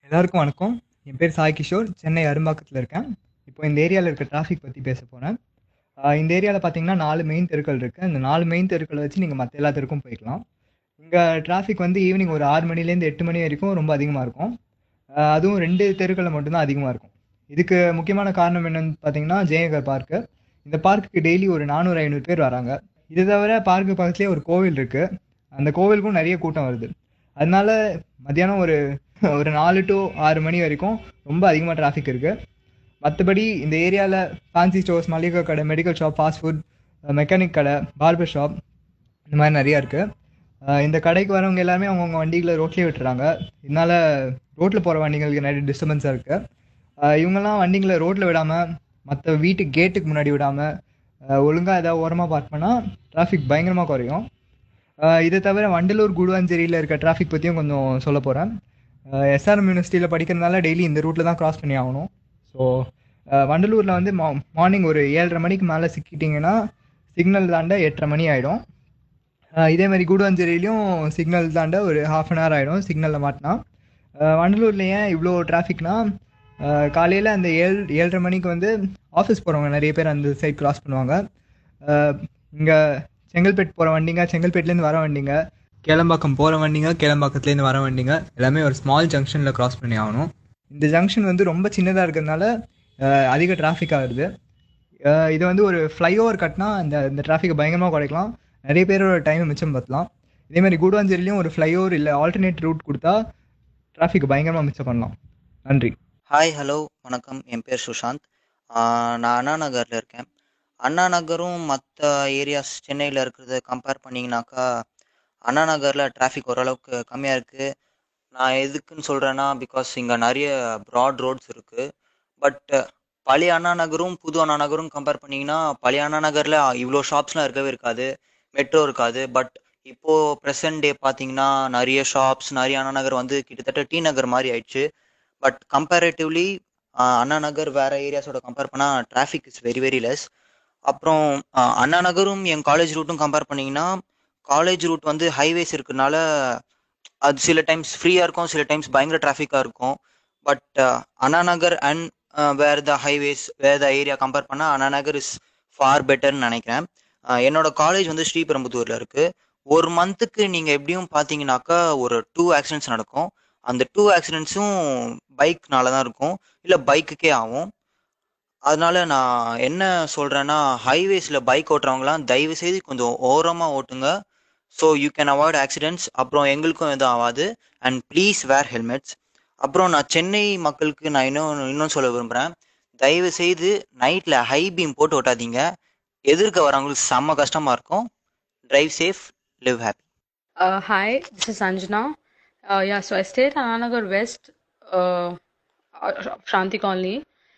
எல்லாருக்கும் வணக்கம் என் பேர் சாய் கிஷோர் சென்னை அரும்பாக்கத்தில் இருக்கேன் இப்போ இந்த ஏரியாவில் இருக்க டிராஃபிக் பற்றி பேச போகிறேன் இந்த ஏரியாவில் பார்த்தீங்கன்னா நாலு மெயின் தெருக்கள் இருக்குது இந்த நாலு மெயின் தெருக்களை வச்சு நீங்கள் மற்ற எல்லா தெருக்கும் போய்க்கலாம் இங்கே டிராஃபிக் வந்து ஈவினிங் ஒரு ஆறு மணிலேருந்து எட்டு மணி வரைக்கும் ரொம்ப அதிகமாக இருக்கும் ஆஹ் அதுவும் ரெண்டு தெருக்களில் மட்டும்தான் அதிகமாக இருக்கும் இதுக்கு முக்கியமான காரணம் என்னன்னு பார்த்தீங்கன்னா ஜெயநகர் பார்க்கு இந்த பார்க்குக்கு டெய்லி ஒரு நானூறு ஐநூறு பேர் வராங்க இது தவிர பார்க்கு பக்கத்துலேயே ஒரு கோவில் இருக்குது அந்த கோவிலுக்கும் நிறைய கூட்டம் வருது அதனால மத்தியானம் ஒரு ஒரு நாலு டு ஆறு மணி வரைக்கும் ரொம்ப அதிகமாக டிராஃபிக் இருக்குது மற்றபடி இந்த ஏரியாவில் ஃபேன்சி ஸ்டோர்ஸ் மளிகை கடை medical shop fast food mechanic கடை பார்பர் ஷாப் இந்த மாதிரி நிறையா இருக்குது இந்த கடைக்கு வரவங்க எல்லாருமே அவங்கவுங்க வண்டிகளை ரோட்லேயே விட்டுறாங்க இதனால ரோட்டில் போகிற வண்டிகளுக்கு நிறைய டிஸ்டர்பன்ஸாக இருக்குது இவங்கெல்லாம் வண்டிங்களை ரோட்டில் விடாமல் மற்ற வீட்டு கேட்டுக்கு முன்னாடி விடாமல் ஒழுங்காக ஏதாவது ஓரமாக பார்க் பண்ணால் டிராஃபிக் பயங்கரமாக குறையும் ஆஹ் இதை தவிர வண்டலூர் குடுவாஞ்சேரியில் இருக்க டிராஃபிக் பற்றியும் கொஞ்சம் சொல்ல போகிறேன் எஸ்ஆர்எம் யூனிவர்சிட்டியில் படிக்கிறதுனால டெய்லி இந்த ரூட்டில் தான் கிராஸ் பண்ணி ஆகணும் ஸோ வண்டலூரில் வந்து மா மார்னிங் ஒரு ஏழரை மணிக்கு மேலே சிக்கிட்டிங்கன்னா சிக்னல் தாண்ட எட்டரை மணி ஆகிடும் இதே மாதிரி கூடுவாஞ்சேரியிலையும் சிக்னல் தாண்ட ஒரு ஹாஃப் அன் ஹவர் ஆகிடும் சிக்னலில் மாட்டினா வண்டலூரில் ஏன் இவ்வளோ டிராஃபிக்னா காலையில் அந்த ஏழு ஏழரை மணிக்கு வந்து ஆஃபீஸ் போகிறவங்க நிறைய பேர் அந்த சைட் கிராஸ் பண்ணுவாங்க இங்கே செங்கல்பேட் போகிற வண்டிங்க செங்கல்பேட்லேருந்து வர வண்டிங்க கேளம்பாக்கம் போகிற வண்டிங்க கேளம்பாக்கத்துலேருந்து வர வண்டிங்க எல்லாமே ஒரு ஸ்மால் ஜங்ஷனில் கிராஸ் பண்ணி ஆகணும் இந்த ஜங்ஷன் வந்து ரொம்ப சின்னதாக இருக்கிறதுனால அஹ், அதிக டிராஃபிக் ஆகுது அஹ், இது வந்து ஒரு ஃப்ளைஓவர் கட்டினா இந்த இந்த டிராஃபிக்கை பயங்கரமாக குறைக்கலாம் நிறைய பேரோட டைமை மிச்சம் பற்றலாம் இதே மாதிரி கூடுவாஞ்சேரிலையும் ஒரு ஃப்ளைஓவர் இல்லை ஆல்டர்னேட் ரூட் கொடுத்தா டிராஃபிக் பயங்கரமாக மிச்சம் பண்ணலாம் நன்றி ஹாய் ஹலோ வணக்கம் என் பேர் சுஷாந்த் ஆஹ் நான் அண்ணா நகரில் இருக்கேன் அண்ணா நகரும் மற்ற ஏரியாஸ் சென்னையில் இருக்கிறத கம்பேர் பண்ணிங்கனாக்கா அண்ணா நகரில் டிராஃபிக் ஓரளவுக்கு கம்மியாக இருக்குது நான் எதுக்குன்னு சொல்கிறேன்னா பிகாஸ் இங்கே நிறைய ப்ராட் ரோட்ஸ் இருக்குது பட் பழைய அண்ணா நகரும் புது அண்ணா நகரும் கம்பேர் பண்ணிங்கன்னா பழைய அண்ணா நகரில் இவ்வளோ ஷாப்ஸ்லாம் இருக்கவே இருக்காது மெட்ரோ இருக்காது பட் இப்போது ப்ரெசன்ட் டே பார்த்தீங்கன்னா நிறைய ஷாப்ஸ் நிறைய அண்ணா நகர் வந்து கிட்டத்தட்ட டி நகர் மாதிரி ஆயிடுச்சு பட் கம்பேரேட்டிவ்லி அண்ணா நகர் வேற ஏரியாஸோட கம்பேர் பண்ணால் traffic is very very less அப்புறம் ஆஹ் அண்ணா நகரும் என் காலேஜ் ரூட்டும் கம்பேர் பண்ணீங்கன்னா காலேஜ் ரூட் வந்து ஹைவேஸ் இருக்கறனால அது சில டைம்ஸ் ஃப்ரீயாக இருக்கும் சில டைம்ஸ் பயங்கர டிராஃபிக்காக இருக்கும் but Anna Nagar and where the highways where the area compare பண்ணால் அண்ணா நகர் இஸ் ஃபார் பெட்டர்னு நினைக்கிறேன் ஆஹ் என்னோட காலேஜ் வந்து ஸ்ரீபெரும்புத்தூரில் இருக்குது ஒரு மந்த்துக்கு நீங்கள் எப்படியும் பார்த்தீங்கன்னாக்கா ஒரு டூ ஆக்சிடென்ட்ஸ் நடக்கும் அந்த டூ ஆக்சிடென்ட்ஸும் பைக்னால தான் இருக்கும் இல்லை பைக்குக்கே ஆகும் அதனால நான் என்ன சொல்கிறேன்னா ஹைவேஸில் பைக் ஓட்டுறவங்களாம் தயவு செய்து கொஞ்சம் ஓரமாக ஓட்டுங்க so you can avoid accidents அப்புறம் எங்களுக்கும் எதுவும் ஆகாது அண்ட் ப்ளீஸ் வேர் ஹெல்மெட்ஸ் அப்புறம் நான் சென்னை மக்களுக்கு நான் இன்னும் இன்னும் சொல்ல விரும்புகிறேன் தயவு செய்து நைட்டில் ஹை பீம் போட்டு ஓட்டாதீங்க எதிர்க்க வரவங்களுக்கு செம்ம கஷ்டமாக இருக்கும் drive safe live happy Uh, hi, this is Sanjana. Uh, yeah, so I stay at Ananagar West, uh, uh, Shanti Colony,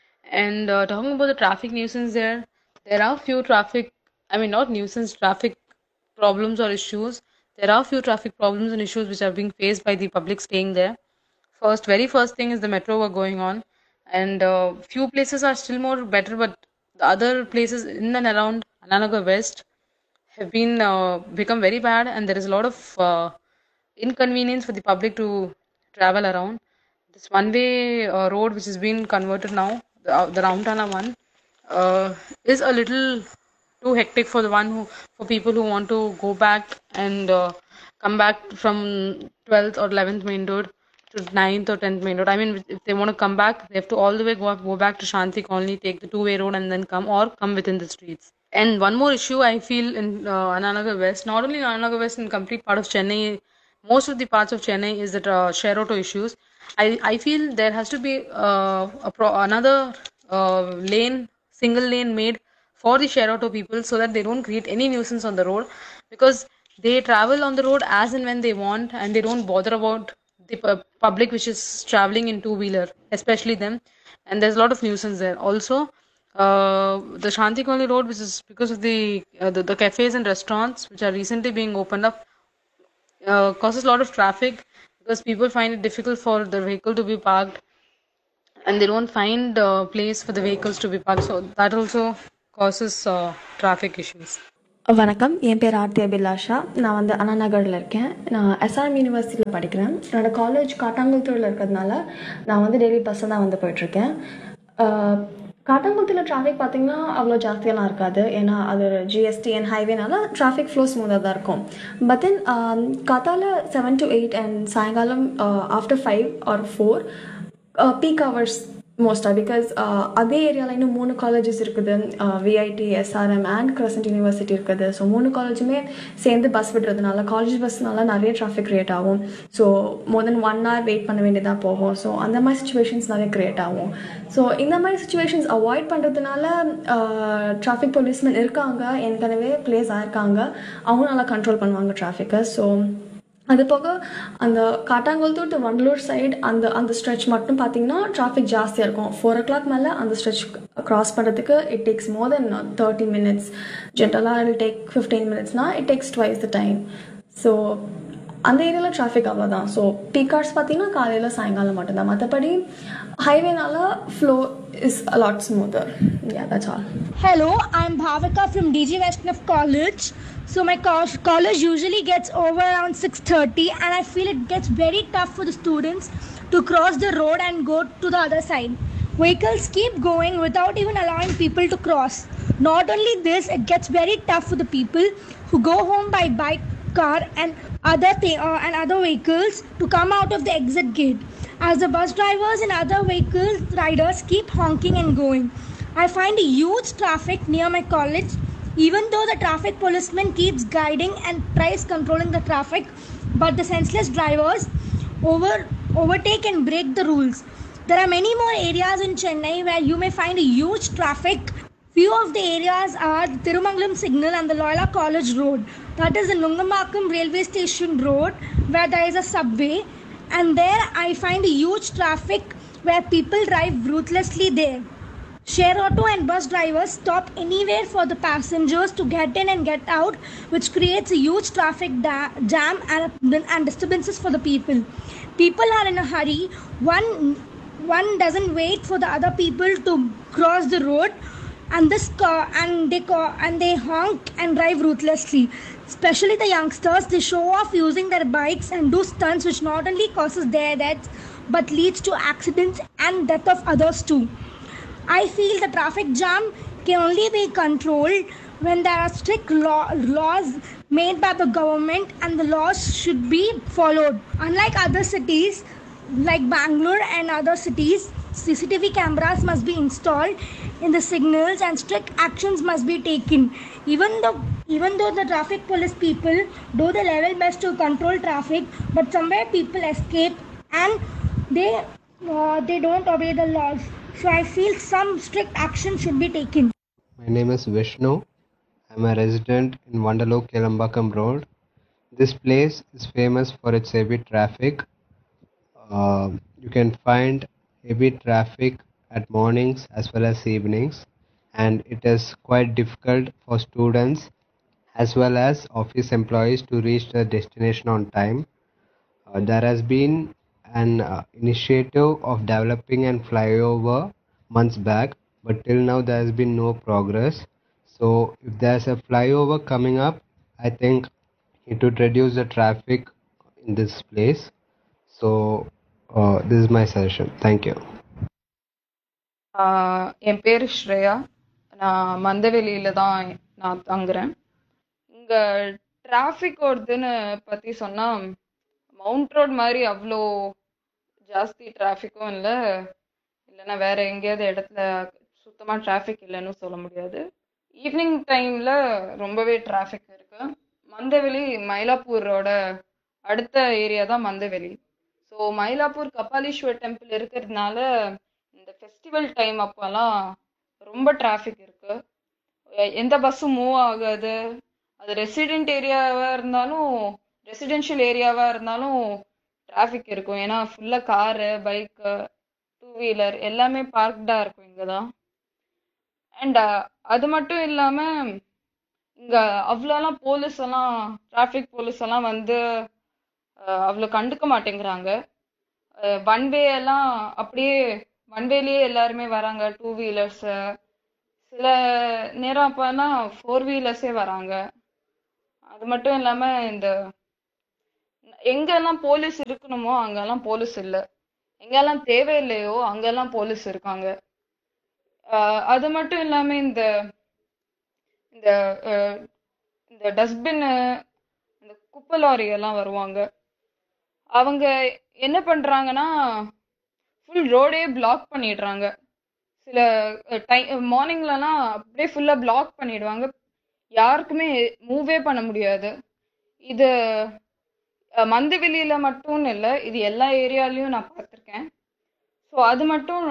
and uh, talking about the traffic nuisance there, there are few traffic, I mean, not nuisance, traffic problems or issues. There are few traffic problems and issues which are being faced by the public staying there. First, very first thing is the metro work going on, and uh, few places are still more better, but the other places in and around Ananagar West have been uh, become very bad and there is a lot of uh, inconvenience for the public to travel around this one way uh, road which has been converted now the, uh, the Ramtana one uh, is a little too hectic for the one who for people who want to go back and uh, come back from 12th or 11th main road to 9th or 10th main road i mean if they want to come back they have to all the way go, up, go back to shanti colony take the two way road and then come or come within the streets and one more issue I feel in uh, Ananagar West, not only in Ananagar West, in complete part of Chennai, most of the parts of Chennai is that uh, share auto issues. I, I feel there has to be uh, a pro- another uh, lane, single lane made for the share auto people so that they don't create any nuisance on the road because they travel on the road as and when they want and they don't bother about the pu- public which is traveling in two wheeler, especially them. And there's a lot of nuisance there. Also, uh, the Shanti Colony Road, which is because of the, uh, the the cafes and restaurants which are recently being opened up, uh, causes a lot of traffic because people find it difficult for the vehicle to be parked, and they don't find a place for the vehicles to be parked. So that also causes uh, traffic issues. வணக்கம் என் பேர் ஆர்த்தி அபிலாஷா நான் வந்து அண்ணா நகரில் இருக்கேன் நான் SRM யூனிவர்சிட்டியில் படிக்கிறேன் என்னோட காலேஜ் காட்டாங்குளத்தூரில் இருக்கிறதுனால நான் வந்து டெய்லி பஸ்ஸில் தான் வந்து போயிட்டுருக்கேன் காட்டாங்குளத்தில் டிராஃபிக் பார்த்தீங்கன்னா அவ்வளோ ஜாஸ்தியெல்லாம் இருக்காது ஏன்னா அது ஜிஎஸ்டி அண்ட் ஹைவேனால டிராஃபிக் ஃப்ளோ ஸ்மூத்தாக தான் இருக்கும் பட் தென் காத்தால செவன் டு எயிட் அண்ட் சாயங்காலம் after five or four peak hours மோஸ்ட்டாக பிகாஸ் அதே ஏரியாவில் இன்னும் மூணு காலேஜஸ் இருக்குது VIT SRM and Crescent University இருக்குது ஸோ மூணு காலேஜுமே சேர்ந்து பஸ் விடுறதுனால காலேஜ் பஸ்னால நிறைய டிராஃபிக் க்ரியேட் ஆகும் so more than one hour wait பண்ண வேண்டியதாக போகும் ஸோ அந்த மாதிரி சுச்சுவேஷன்ஸ் நிறைய க்ரியேட் ஆகும் ஸோ இந்த மாதிரி சுச்சுவேஷன்ஸ் அவாய்ட் பண்ணுறதுனால டிராஃபிக் போலீஸ்மேன் இருக்காங்க ஏற்கனவே பிளேஸ் ஆயிருக்காங்க அவங்க நல்லா கண்ட்ரோல் பண்ணுவாங்க டிராஃபிக்கை ஸோ அது போக அந்த காட்டாங்குளத்தூர் டு வண்டலூர் சைடு அந்த அந்த ஸ்ட்ரெச் மட்டும் பார்த்தீங்கன்னா டிராஃபிக் ஜாஸ்தியாக இருக்கும் ஃபோர் ஓ கிளாக் மேலே அந்த ஸ்ட்ரெச் க்ராஸ் பண்ணுறதுக்கு it takes more than thirty minutes ஜென்ரலாக இட் டேக் ஃபிஃப்டீன் மினிட்ஸ்னா it takes twice the time so அந்த ஏரியாவில் டிராஃபிக் அவ்வளோதான் ஸோ பீக்கார்ஸ் பார்த்தீங்கன்னா காலையில் சாயங்காலம் மட்டும்தான் மற்றபடி ஹைவேனால flow is a lot smoother yeah that's all Hello, I'm Bhavika from DG Vaishnav College. So my co- college usually gets over around 6:30, and I feel it gets very tough for the students to cross the road and go to the other side. Vehicles keep going without even allowing people to cross. Not only this, it gets very tough for the people who go home by bike, car, and other thi- uh, and other vehicles to come out of the exit gate. As the bus drivers and other vehicles riders keep honking and going. I find a huge traffic near my college, even though the traffic policeman keeps guiding and tries controlling the traffic, but the senseless drivers over overtake and break the rules. There are many more areas in Chennai where you may find a huge traffic. Few of the areas are the Tirumangalam Signal and the Loyola College Road. That is the Nungamakam Railway Station Road where there is a subway. And there I find a huge traffic where people drive ruthlessly there. Share auto and bus drivers stop anywhere for the passengers to get in and get out, which creates a huge traffic da- jam and, and disturbances for the people. People are in a hurry. One one doesn't wait for the other people to cross the road, and this car and they ca- and they honk and drive ruthlessly. Especially the youngsters, they show off using their bikes and do stunts, which not only causes their deaths but leads to accidents and death of others too. I feel the traffic jam can only be controlled when there are strict law- laws made by the government and the laws should be followed. Unlike other cities like Bangalore and other cities, CCTV cameras must be installed in the signals and strict actions must be taken. Even though even though the traffic police people do the level best to control traffic, but somewhere people escape and they uh, they don't obey the laws. So I feel some strict action should be taken. My name is Vishnu. I'm a resident in Vandaloo Kelambakam Road. This place is famous for its heavy traffic. Uh, you can find heavy traffic at mornings as well as evenings, and it is quite difficult for students as well as office employees to reach their destination on time. Uh, there has been an uh, initiative of developing an flyover months back, but till now there has been no progress. So, if there's a flyover coming up, I think it would reduce the traffic in this place. So, uh, this is my suggestion. Thank you. ஆஹ் என் பேர் ஸ்ரேயா நான் மந்தவெளியில தான் நான் தங்குறேன் இங்க traffic ஓடுதுன்னு பத்தி சொன்னா mount road மாதிரி அவ்வளோ ஜாஸ்தி டிராஃபிக்கும் இல்லை இல்லைன்னா வேற எங்கேயாவது இடத்துல சுத்தமா டிராஃபிக் இல்லைன்னு சொல்ல முடியாது ஈவினிங் டைம்ல ரொம்பவே டிராஃபிக் இருக்கு மந்தவெளி மயிலாப்பூரோட அடுத்த ஏரியா தான் மந்தவெளி ஸோ மயிலாப்பூர் கபாலீஸ்வர் டெம்பிள் இருக்கிறதுனால இந்த ஃபெஸ்டிவல் டைம் அப்போல்லாம் ரொம்ப டிராஃபிக் இருக்கு எ- எந்த பஸ்ஸும் மூவ் ஆகாது அது ரெசிடென்ட் ஏரியாவா இருந்தாலும் ரெசிடென்ஷியல் ஏரியாவா இருந்தாலும் டிராஃபிக் இருக்கும் ஏன்னா ஃபுல்லா காரு பைக்கு டூ வீலர் எல்லாமே பார்க்டா இருக்கும் இங்க தான் அண்ட் அது மட்டும் இல்லாம இங்க அவ்வளோலாம் போலீஸ் எல்லாம் டிராஃபிக் போலீஸ் எல்லாம் வந்து அஹ், அவ்வளோ கண்டுக்க மாட்டேங்கிறாங்க ஒன் வே எல்லாம் அப்படியே ஒன் வேலயே எல்லாருமே வராங்க டூ வீலர்ஸ் சில நேரம் அப்போனா ஃபோர் வீலர்ஸே வராங்க அது மட்டும் இல்லாம இந்த எங்கெல்லாம் போலீஸ் இருக்கணுமோ அங்கெல்லாம் போலீஸ் இல்லை எங்கெல்லாம் தேவையில்லையோ அங்கெல்லாம் போலீஸ் இருக்காங்க ஆஹ் அது மட்டும் இல்லாம இந்த இந்த ஆஹ் இந்த டஸ்ட்பின்னு இந்த குப்பை லாரி எல்லாம் வருவாங்க அவங்க என்ன பண்றாங்கன்னா ஃபுல் ரோடே பிளாக் பண்ணிடுறாங்க சில டைம் மார்னிங்லலாம் அப்படியே ஃபுல்லா பிளாக் பண்ணிடுவாங்க யாருக்குமே மூவே பண்ண முடியாது இது அஹ், மந்தவெளியில மட்டும் இல்லை இது எல்லா ஏரியாலையும் நான் பார்த்துருக்கேன் ஸோ அது மட்டும்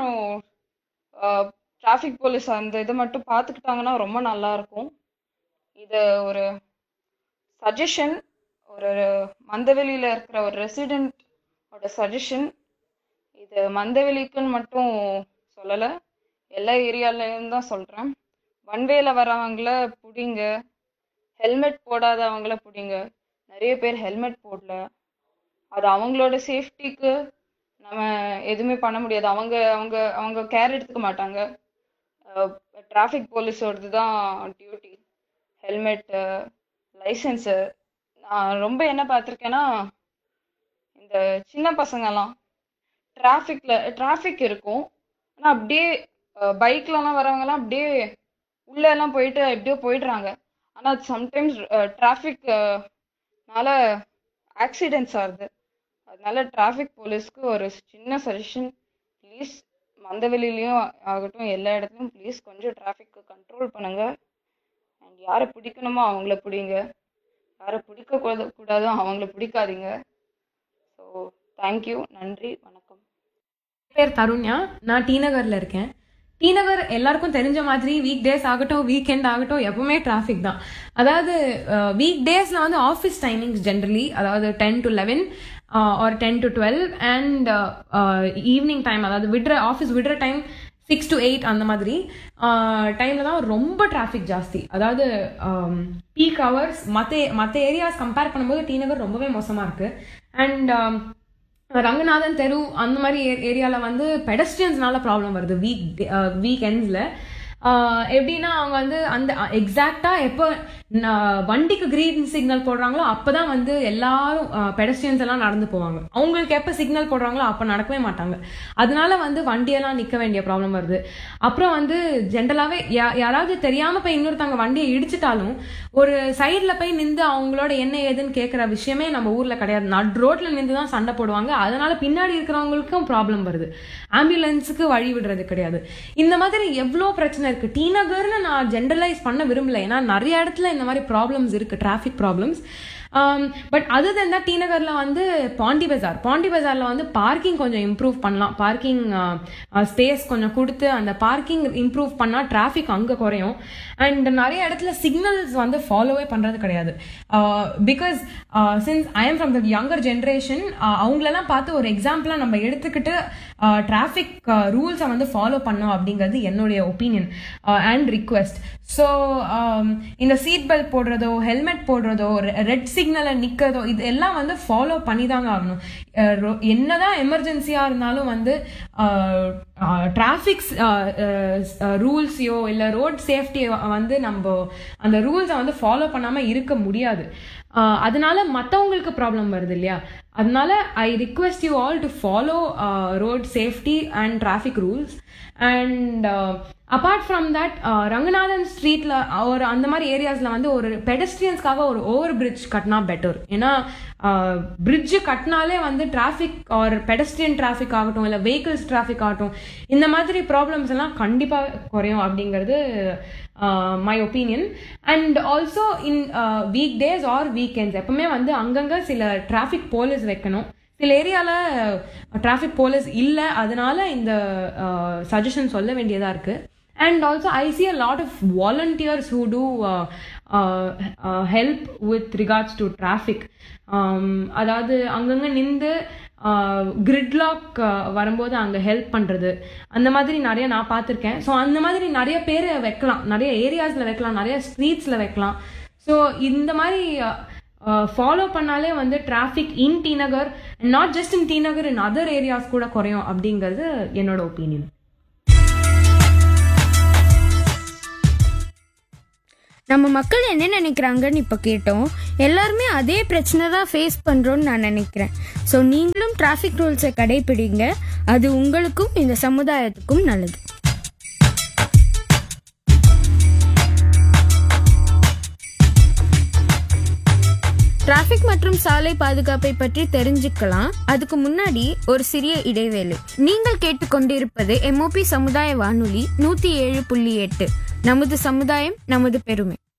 டிராஃபிக் போலீஸ் அந்த இதை மட்டும் பார்த்துக்கிட்டாங்கன்னா ரொம்ப நல்லா இருக்கும் இது ஒரு சஜஷன் ஒரு மந்தவெளியில இருக்கிற ஒரு ரெசிடென்ட் ஓட சஜஷன் இது மந்தவெளிக்குன்னு மட்டும் சொல்லலை எல்லா ஏரியாலையும் தான் சொல்கிறேன் வன்வேல வரவங்கள பிடிங்க ஹெல்மெட் போடாதவங்கள பிடிங்க நிறைய பேர் ஹெல்மெட் போடல அது அவங்களோட சேஃப்டிக்கு நம்ம எதுவுமே பண்ண முடியாது அவங்க அவங்க அவங்க கேர் எடுத்துக்க மாட்டாங்க டிராஃபிக் போலீஸோடது தான் டியூட்டி ஹெல்மெட்டு லைசன்ஸு நான் ரொம்ப என்ன பார்த்துருக்கேன்னா இந்த சின்ன பசங்கெல்லாம் டிராஃபிக்ல டிராஃபிக் இருக்கும் ஆனால் அப்படியே பைக்லலாம் வரவங்கலாம் அப்படியே உள்ள எல்லாம் போயிட்டு எப்படியோ போயிடுறாங்க ஆனால் சம்டைம்ஸ் டிராஃபிக்னால ஆக்சிடென்ட்ஸ் ஆகுது அதனால டிராஃபிக் போலீஸ்க்கு ஒரு சின்ன சஜஷன் ப்ளீஸ் மந்தவெளிலையும் ஆகட்டும் எல்லா இடத்துலையும் ப்ளீஸ் கொஞ்சம் டிராஃபிக்கு கண்ட்ரோல் பண்ணுங்க அண்ட் யாரை பிடிக்கணுமோ அவங்கள பிடிங்க யாரை பிடிக்க கூடாது கூடாதோ அவங்கள பிடிக்காதீங்க ஸோ தேங்க்யூ நன்றி வணக்கம் பேர் தருண்யா நான் டி நகர்ல இருக்கேன் டி நகர் எல்லாருக்கும் தெரிஞ்ச மாதிரி வீக் டேஸ் ஆகட்டும் வீக்கெண்ட் ஆகட்டும் எப்பவுமே டிராஃபிக் தான் அதாவது வீக் டேஸ்ல வந்து ஆஃபீஸ் டைமிங்ஸ் ஜென்ரலி அதாவது ten to eleven or ten to twelve and evening time அதாவது விடுற ஆஃபீஸ் விடுற டைம் சிக்ஸ் டு எயிட் அந்த மாதிரி டைமில் தான் ரொம்ப டிராஃபிக் ஜாஸ்தி அதாவது பீக் ஹவர்ஸ் மற்ற மற்ற ஏரியாஸ் கம்பேர் பண்ணும்போது டி நகர் ரொம்பவே மோசமாக இருக்குது அண்ட் ரங்கநாதன் தெரு அந்த மாதிரி ஏரியாவில் வந்து பெடஸ்ட்ரியன்ஸ்னால ப்ராப்ளம் வருது வீக் வீக் எண்ட்ஸில் எப்படின்னா அவங்க வந்து அந்த எக்ஸாக்டாக எப்போ வண்டிக்கு கிரீன் சிக்னல் போடுறாங்களோ அப்போ தான் வந்து எல்லாரும் பெடஸ்ட்ரியன்ஸ் எல்லாம் நடந்து போவாங்க அவங்களுக்கு எப்போ சிக்னல் போடுறாங்களோ அப்போ நடக்கவே மாட்டாங்க அதனால வந்து வண்டியெல்லாம் நிற்க வேண்டிய ப்ராப்ளம் வருது அப்புறம் வந்து ஜென்ரலாகவே யாராவது தெரியாமல் போய் இன்னொருத்தவங்க வண்டியை இடிச்சிட்டாலும் ஒரு சைடில் போய் நின்று அவங்களோட என்ன ஏதுன்னு கேட்குற விஷயமே நம்ம ஊரில் கிடையாது நட் ரோட்டில் நின்று தான் சண்டை போடுவாங்க அதனால பின்னாடி இருக்கிறவங்களுக்கும் ப்ராப்ளம் வருது ஆம்புலன்ஸுக்கு வழி விடுறது கிடையாது இந்த மாதிரி எவ்வளோ பிரச்சனை இருக்கு டி நகர்னு நான் ஜென்ரலைஸ் பண்ண விரும்பல ஏன்னா நிறைய இடத்துல இந்த மாதிரி ப்ராப்ளம்ஸ் இருக்கு டிராஃபிக் ப்ராப்ளம்ஸ் பட் அது தான் டி நகரில் வந்து பாண்டி பஜார் பாண்டி பஜாரில் வந்து பார்க்கிங் கொஞ்சம் இம்ப்ரூவ் பண்ணலாம் பார்க்கிங் ஸ்பேஸ் கொஞ்சம் கொடுத்து அந்த பார்க்கிங் இம்ப்ரூவ் பண்ணால் டிராஃபிக் அங்கே குறையும் அண்ட் நிறைய இடத்துல சிக்னல்ஸ் வந்து ஃபாலோவே பண்ணுறது கிடையாது because since I am from the younger generation அவங்களெல்லாம் பார்த்து ஒரு எக்ஸாம்பிளாக நம்ம எடுத்துக்கிட்டு டிராஃபிக் ரூல்ஸை வந்து ஃபாலோ பண்ணோம் அப்படிங்கிறது என்னுடைய ஒப்பீனியன் அண்ட் ரிக்வெஸ்ட் ஸோ இந்த சீட் பெல்ட் போடுறதோ ஹெல்மெட் போடுறதோ ரெட் சிக்னலை நிற்கிறதோ இது எல்லாம் வந்து ஃபாலோ பண்ணி தாங்க ஆகணும் என்னதான் எமர்ஜென்சியாக இருந்தாலும் வந்து டிராஃபிக்ஸ் ரூல்ஸையோ இல்லை ரோட் சேஃப்டியை வந்து நம்ம அந்த ரூல்ஸை வந்து ஃபாலோ பண்ணாமல் இருக்க முடியாது அதனால மற்றவங்களுக்கு ப்ராப்ளம் வருது இல்லையா அதனால I request you all to follow road safety and traffic rules and apart from that Ranganathan ஸ்ட்ரீட்ல ஒரு அந்த மாதிரி ஏரியாஸ்ல வந்து ஒரு பெடஸ்ட்ரியன்ஸ்க்காக ஒரு ஓவர் பிரிட்ஜ் கட்டினா பெட்டர் ஏன்னா பிரிட்ஜு கட்டினாலே வந்து டிராஃபிக் ஆர் பெடஸ்ட்ரியன் டிராஃபிக் ஆகட்டும் இல்லை வெஹிக்கிள்ஸ் டிராஃபிக் ஆகட்டும் இந்த மாதிரி ப்ராப்ளம்ஸ் எல்லாம் கண்டிப்பாக குறையும் அப்படிங்கிறது my opinion and also in weekdays or weekends எப்பவுமே வந்து அங்கங்கே சில டிராஃபிக் போலீஸ் வைக்கணும் சில ஏரியாவில் டிராஃபிக் போலீஸ் இல்லை அதனால இந்த சஜஷன் சொல்ல வேண்டியதாக இருக்குது and also I see a lot of volunteers who do help with regards to traffic அதாவது அங்கங்கே நின்று கிரிட்லாக் வரும்போது அங்கே ஹெல்ப் பண்ணுறது அந்த மாதிரி நிறைய நான் பார்த்துருக்கேன் ஸோ அந்த மாதிரி நிறைய பேர் வைக்கலாம் நிறைய ஏரியாஸில் வைக்கலாம் நிறைய ஸ்ட்ரீட்ஸில் வைக்கலாம் ஸோ இந்த மாதிரி ஃபாலோ பண்ணாலே வந்து traffic in T Nagar not just in T Nagar in other areas கூட குறையும் அப்படிங்கிறது என்னோட ஒப்பீனியன் நம்ம மக்கள் என்ன நினைக்கிறாங்கன்னு இப்போ கேட்டோம் எல்லாருமே அதே பிரச்சனை தான் ஃபேஸ் பண்ணுறோன்னு நான் நினைக்கிறேன் ஸோ நீங்களும் டிராஃபிக் ரூல்ஸை கடைபிடிங்க அது உங்களுக்கும் இந்த சமுதாயத்துக்கும் நல்லது டிராஃபிக் மற்றும் சாலை பாதுகாப்பை பற்றி தெரிஞ்சுக்கலாம் அதுக்கு முன்னாடி ஒரு சிறிய இடைவேளை நீங்கள் கேட்டுக்கொண்டிருப்பது எம்ஓபி சமுதாய வானொலி நூத்தி ஏழு புள்ளி எட்டு நமது சமுதாயம் நமது பெருமை